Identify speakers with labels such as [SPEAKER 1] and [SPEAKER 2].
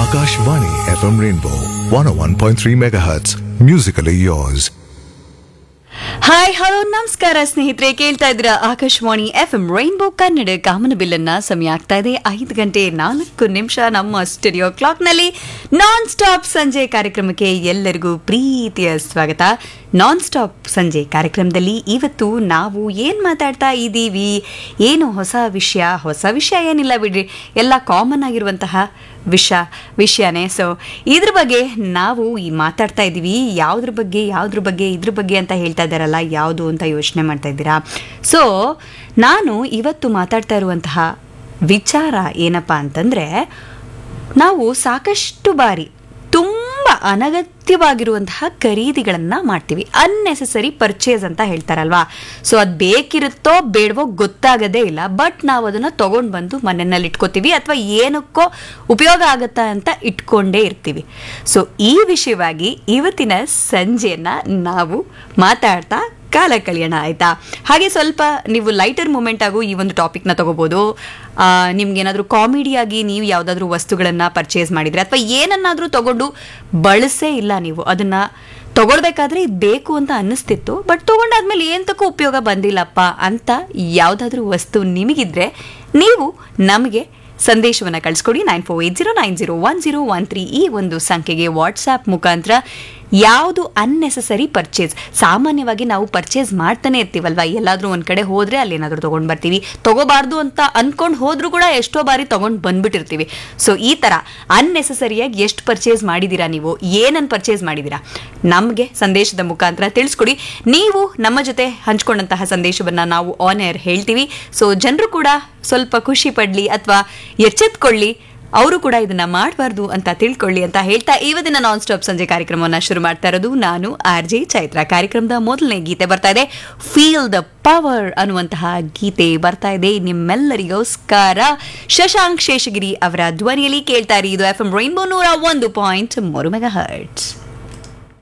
[SPEAKER 1] Akashvani FM Rainbow 101.3 MHz. Musically yours.
[SPEAKER 2] Hi hello ನಮಸ್ಕಾರ ಸ್ನೇಹಿತರೆ ಕೇಳ್ತಾ ಇದ್ರ Akashvani F M Rainbow Kannada ಕಾಮನ ಬಿಲ್ಲನ್ನ ಸಮಯ ಆಗ್ತಾ ಇದೆ ಐದು ಗಂಟೆ ನಾಲ್ಕು ನಿಮಿಷ ನಮ್ಮ ಸ್ಟುಡಿಯೋ ಕ್ಲಾಕ್ನಲ್ಲಿ ನಾನ್ ಸ್ಟಾಪ್ ಸಂಜೆ ಕಾರ್ಯಕ್ರಮಕ್ಕೆ ಎಲ್ಲರಿಗೂ ಪ್ರೀತಿಯ ಸ್ವಾಗತ ನಾನ್ ಸ್ಟಾಪ್ ಸಂಜೆ ಕಾರ್ಯಕ್ರಮದಲ್ಲಿ ಇವತ್ತು ನಾವು ಏನ್ ಮಾತಾಡ್ತಾ ಇದ್ದೀವಿ ಏನು ಹೊಸ ವಿಷಯ ಹೊಸ ವಿಷಯ ಏನಿಲ್ಲ ಬಿಡ್ರಿ ಎಲ್ಲ ಕಾಮನ್ ಆಗಿರುವಂತಹ ವಿಷ ವಿಷಯನೇ ಸೊ ಇದ್ರ ಬಗ್ಗೆ ನಾವು ಈ ಮಾತಾಡ್ತಾ ಇದ್ದೀವಿ ಯಾವುದ್ರ ಬಗ್ಗೆ ಯಾವುದ್ರ ಬಗ್ಗೆ ಇದ್ರ ಬಗ್ಗೆ ಅಂತ ಹೇಳ್ತಾ ಇದ್ದಾರಲ್ಲ ಯಾವುದು ಅಂತ ಯೋಚನೆ ಮಾಡ್ತಾ ಇದ್ದೀರಾ ಸೊ ನಾನು ಇವತ್ತು ಮಾತಾಡ್ತಾ ಇರುವಂತಹ ವಿಚಾರ ಏನಪ್ಪ ಅಂತಂದರೆ ನಾವು ಸಾಕಷ್ಟು ಬಾರಿ ತುಂಬ ಅನಗತ್ಯವಾಗಿರುವಂತಹ ಖರೀದಿಗಳನ್ನು ಮಾಡ್ತೀವಿ ಅನ್ನೆಸೆಸರಿ ಪರ್ಚೇಸ್ ಅಂತ ಹೇಳ್ತಾರಲ್ವಾ ಸೊ ಅದು ಬೇಕಿರುತ್ತೋ ಬೇಡವೋ ಗೊತ್ತಾಗದೇ ಇಲ್ಲ ಬಟ್ ನಾವು ಅದನ್ನು ತೊಗೊಂಡು ಬಂದು ಮನೆಯಲ್ಲಿ ಇಟ್ಕೋತೀವಿ ಅಥವಾ ಏನಕ್ಕೋ ಉಪಯೋಗ ಆಗುತ್ತಾ ಅಂತ ಇಟ್ಕೊಂಡೇ ಇರ್ತೀವಿ ಸೊ ಈ ವಿಷಯವಾಗಿ ಇವತ್ತಿನ ಸಂಜೆಯನ್ನು ನಾವು ಮಾತಾಡ್ತಾ ಕಾಲ ಕಳೆಯೋಣ ಆಯ್ತಾ ಹಾಗೆ ಸ್ವಲ್ಪ ನೀವು ಲೈಟರ್ ಮೂಮೆಂಟ್ ಆಗು ಈ ಒಂದು ಟಾಪಿಕ್ನ ತಗೋಬೋದು ನಿಮ್ಗೇನಾದರೂ ಕಾಮಿಡಿಯಾಗಿ ನೀವು ಯಾವುದಾದ್ರೂ ವಸ್ತುಗಳನ್ನು ಪರ್ಚೇಸ್ ಮಾಡಿದರೆ ಅಥವಾ ಏನನ್ನಾದರೂ ತಗೊಂಡು ಬಳಸೇ ಇಲ್ಲ ನೀವು ಅದನ್ನು ತಗೊಳ್ಬೇಕಾದ್ರೆ ಇದು ಬೇಕು ಅಂತ ಅನ್ನಿಸ್ತಿತ್ತು ಬಟ್ ತೊಗೊಂಡಾದ್ಮೇಲೆ ಏಂತಕ್ಕೂ ಉಪಯೋಗ ಬಂದಿಲ್ಲಪ್ಪ ಅಂತ ಯಾವುದಾದ್ರೂ ವಸ್ತು ನಿಮಗಿದ್ರೆ ನೀವು ನಮಗೆ ಸಂದೇಶವನ್ನು ಕಳಿಸ್ಕೊಡಿ nine four eight zero nine zero one zero one three ಈ ಒಂದು ಸಂಖ್ಯೆಗೆ ವಾಟ್ಸಾಪ್ ಮುಖಾಂತರ ಯಾವುದು ಅನ್ನೆಸೆಸರಿ ಪರ್ಚೇಸ್ ಸಾಮಾನ್ಯವಾಗಿ ನಾವು ಪರ್ಚೇಸ್ ಮಾಡ್ತಾನೆ ಇರ್ತೀವಲ್ವಾ ಎಲ್ಲಾದರೂ ಒಂದು ಕಡೆ ಹೋದರೆ ಅಲ್ಲಿ ಏನಾದರೂ ತೊಗೊಂಡು ಬರ್ತೀವಿ ತಗೋಬಾರ್ದು ಅಂತ ಅಂದ್ಕೊಂಡು ಹೋದ್ರೂ ಕೂಡ ಎಷ್ಟೋ ಬಾರಿ ತೊಗೊಂಡು ಬಂದ್ಬಿಟ್ಟಿರ್ತೀವಿ ಸೊ ಈ ಥರ ಅನ್ನೆಸೆಸರಿಯಾಗಿ ಎಷ್ಟು ಪರ್ಚೇಸ್ ಮಾಡಿದ್ದೀರಾ ನೀವು ಏನನ್ನು ಪರ್ಚೇಸ್ ಮಾಡಿದ್ದೀರಾ ನಮಗೆ ಸಂದೇಶದ ಮುಖಾಂತರ ತಿಳಿಸ್ಕೊಡಿ ನೀವು ನಮ್ಮ ಜೊತೆ ಹಂಚ್ಕೊಂಡಂತಹ ಸಂದೇಶವನ್ನು ನಾವು ಆನ್ ಏರ್ ಹೇಳ್ತೀವಿ ಸೊ ಜನರು ಕೂಡ ಸ್ವಲ್ಪ ಖುಷಿ ಪಡಲಿ ಅಥವಾ ಎಚ್ಚೆತ್ಕೊಳ್ಳಿ ಅವರು ಕೂಡ ಇದನ್ನ ಮಾಡಬಾರ್ದು ಅಂತ ತಿಳ್ಕೊಳ್ಳಿ ಅಂತ ಹೇಳ್ತಾ ಇವತ್ತಿನ ನಾನ್ ಸ್ಟಾಪ್ ಸಂಜೆ ಕಾರ್ಯಕ್ರಮವನ್ನು ಶುರು ಮಾಡ್ತಾ ಇರೋದು ನಾನು ಆರ್ ಜೆ ಚೈತ್ರ ಕಾರ್ಯಕ್ರಮದ ಮೊದಲನೇ ಗೀತೆ ಬರ್ತಾ ಇದೆ ಫೀಲ್ ದ ಪವರ್ ಅನ್ನುವಂತಹ ಗೀತೆ ಬರ್ತಾ ಇದೆ ನಿಮ್ಮೆಲ್ಲರಿಗೋಸ್ಕರ ಶಶಾಂಕ್ ಶೇಷಗಿರಿ ಅವರ ಧ್ವನಿಯಲ್ಲಿ ಕೇಳ್ತಾ ಇರಿ ಇದು ಎಫ್ ಎಂ ರೈನ್ಬೋ ನೂರ ಒಂದು ಪಾಯಿಂಟ್ ಮೂರು ಮೆಗಾ ಹರ್ಟ್ಸ್